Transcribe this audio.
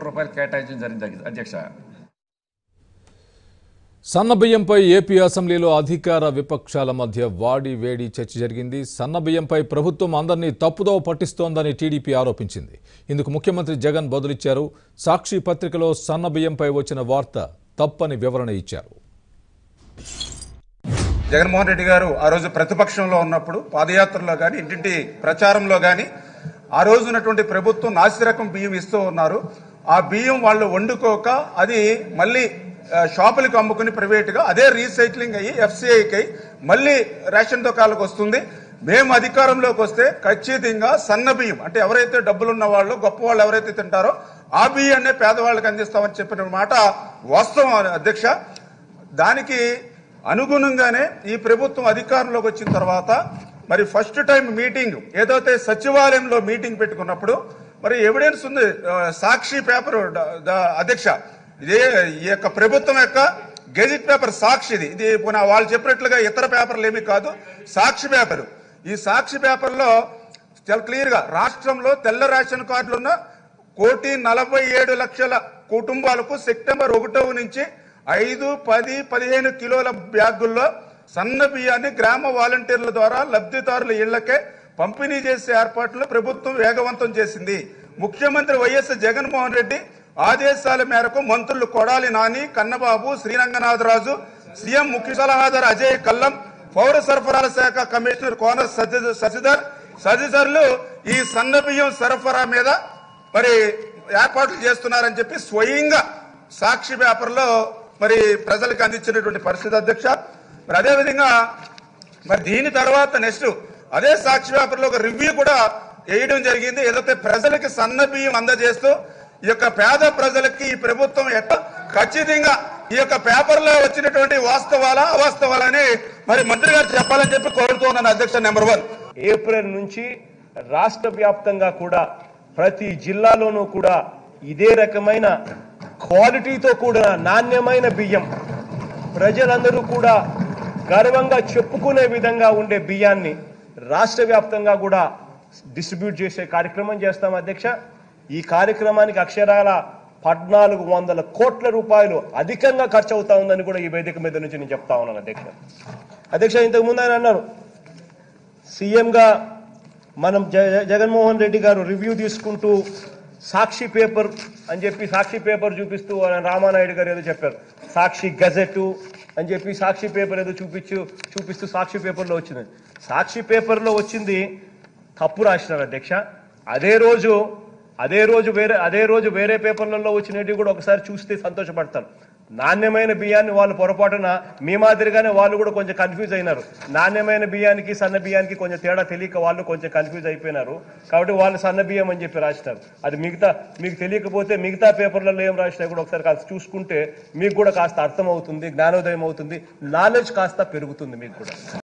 రూపాయలు కేటాయించడం జరిగింది అధ్యక్ష సన్నబియ్యంపై ఏపీ అసెంబ్లీలో అధికార విపక్షాల మధ్య వాడి వేడి చర్చ జరిగింది సన్నబియ్యంపై ప్రభుత్వం అందరినీ తప్పుదోవ పట్టిస్తోందని టీడీపీ ఆరోపించింది ఇందుకు ముఖ్యమంత్రి జగన్ బదులిచ్చారు సాక్షి పత్రికలో సన్నబియ్యంపై వచ్చిన వార్త తప్పని వివరణ ఇచ్చారు జగన్మోహన్ రెడ్డి గారు ఆ రోజు ప్రతిపక్షంలో ఉన్నప్పుడు పాదయాత్రలో కానీ ఇంటింటి ప్రచారంలో కానీ ఆ రోజు ఉన్నటువంటి ప్రభుత్వం నాసిరకం బియ్యం ఇస్తూ ఉన్నారు ఆ బియ్యం వాళ్ళు వండుకోక అది మళ్ళీ ఆ, షాపులకు అమ్ముకుని ప్రైవేటుగా అదే రీసైక్లింగ్ అయ్యి ఎఫ్సిఐకి అయ్యి మళ్ళీ రేషన్ దుకాణాలకు వస్తుంది మేము అధికారంలోకి వస్తే ఖచ్చితంగా సన్న బియ్యం అంటే ఎవరైతే డబ్బులున్న వాళ్ళు గొప్ప వాళ్ళు ఎవరైతే తింటారో ఆ బియ్యాన్నే పేదవాళ్ళకి అందిస్తామని చెప్పిన మాట వాస్తవం అధ్యక్ష దానికి అనుగుణంగానే ఈ ప్రభుత్వం అధికారంలోకి వచ్చిన తర్వాత మరి ఫస్ట్ టైం మీటింగ్ ఏదైతే సచివాలయంలో మీటింగ్ పెట్టుకున్నప్పుడు మరి ఎవిడెన్స్ ఉంది ఆ, సాక్షి పేపర్ డ- ద- అధ్యక్ష ఇదే ఈ యొక్క ప్రభుత్వం యొక్క గెజిట్ పేపర్ సాక్షిది ఇది పునః వాళ్ళు చెప్పినట్లుగా ఇతర పేపర్లు ఏమీ కాదు సాక్షి పేపర్ ఈ సాక్షి పేపర్లో చాలా క్లియర్ గా రాష్ట్రంలో తెల్ల రేషన్ కార్డులు ఉన్న కోటి నలభై ఏడు లక్షల కుటుంబాలకు సెప్టెంబర్ ఒకటో నుంచి ఐదు పది పదిహేను కిలోల బ్యాగుల్లో సన్న బియ్యాన్ని గ్రామ వాలంటీర్ల ద్వారా లబ్ధిదారుల ఇళ్లకే పంపిణీ చేసే ఏర్పాట్లు ప్రభుత్వం వేగవంతం చేసింది ముఖ్యమంత్రి వైఎస్ జగన్మోహన్ రెడ్డి ఆదేశాల మేరకు మంత్రులు కొడాలి నాని కన్నబాబు శ్రీరంగనాథరాజు సీఎం ముఖ్య సలహాదారు అజయ్ కల్లం పౌర సరఫరాల శాఖ కమిషనర్ కోన సజ్జ- శశిధర్ సజ్జధర్లు ఈ సన్న బియ్యం సరఫరా మీద మరి ఏర్పాట్లు చేస్తున్నారని చెప్పి స్వయంగా సాక్షి పేపర్లో మరి ప్రజలకు అందించినటువంటి పరిస్థితి అధ్యక్ష మరి అదేవిధంగా మరి దీని తర్వాత నెక్స్ట్ అదే సాక్షి పేపర్లో ఒక రివ్యూ కూడా వేయడం జరిగింది ఏదైతే ప్రజలకి సన్న బియ్యం అందజేస్తూ ఈ యొక్క పేద ప్రజలకి ఈ ప్రభుత్వం ఎట్లా ఖచ్చితంగా ఈ యొక్క పేపర్లో వచ్చినటువంటి వాస్తవాలా అవాస్తవాలని మరి మంత్రి గారు చెప్పాలని చెప్పి కోరుతున్నాను అధ్యక్ష నెంబర్ వన్ ఏప్రిల్ నుంచి రాష్ట్ర వ్యాప్తంగా కూడా ప్రతి జిల్లాలోనూ కూడా ఇదే రకమైన క్వాలిటీతో కూడిన నాణ్యమైన బియ్యం ప్రజలందరూ కూడా గర్వంగా చెప్పుకునే విధంగా ఉండే బియ్యాన్ని రాష్ట్ర వ్యాప్తంగా కూడా డిస్ట్రిబ్యూట్ చేసే కార్యక్రమం చేస్తాం అధ్యక్ష ఈ కార్యక్రమానికి అక్షరాల పద్నాలుగు వందల కోట్ల రూపాయలు అధికంగా ఖర్చు అవుతా ఉందని కూడా ఈ వేదిక మీద నుంచి నేను చెప్తా ఉన్నాను అధ్యక్ష అధ్యక్ష ఇంతకు ముందు ఆయన అన్నారు సీఎంగా మనం జ- జగన్మోహన్ రెడ్డి గారు రివ్యూ తీసుకుంటూ సాక్షి పేపర్ అని చెప్పి సాక్షి పేపర్ చూపిస్తూ ఆయన రామానాయుడు గారు ఏదో చెప్పారు సాక్షి గజెట్ అని చెప్పి సాక్షి పేపర్ ఏదో చూపించు చూపిస్తూ సాక్షి పేపర్లో వచ్చింది సాక్షి పేపర్లో వచ్చింది తప్పు రాసినారు అధ్యక్ష అదే రోజు అదే రోజు వేరే అదే రోజు వేరే పేపర్లలో వచ్చినవి కూడా ఒకసారి చూస్తే సంతోషపడతారు నాణ్యమైన బియ్యాన్ని వాళ్ళు పొరపాటున మీ మాదిరిగానే వాళ్ళు కూడా కొంచెం కన్ఫ్యూజ్ అయినారు నాణ్యమైన బియ్యానికి సన్న బియ్యానికి కొంచెం తేడా తెలియక వాళ్ళు కొంచెం కన్ఫ్యూజ్ అయిపోయినారు కాబట్టి వాళ్ళు సన్న బియ్యం అని చెప్పి రాసినారు అది మిగతా మీకు తెలియకపోతే మిగతా పేపర్లలో ఏం రాసినా కూడా ఒకసారి కాస్త చూసుకుంటే మీకు కూడా కాస్త అర్థం అవుతుంది జ్ఞానోదయం అవుతుంది నాలెడ్జ్ కాస్త పెరుగుతుంది మీకు కూడా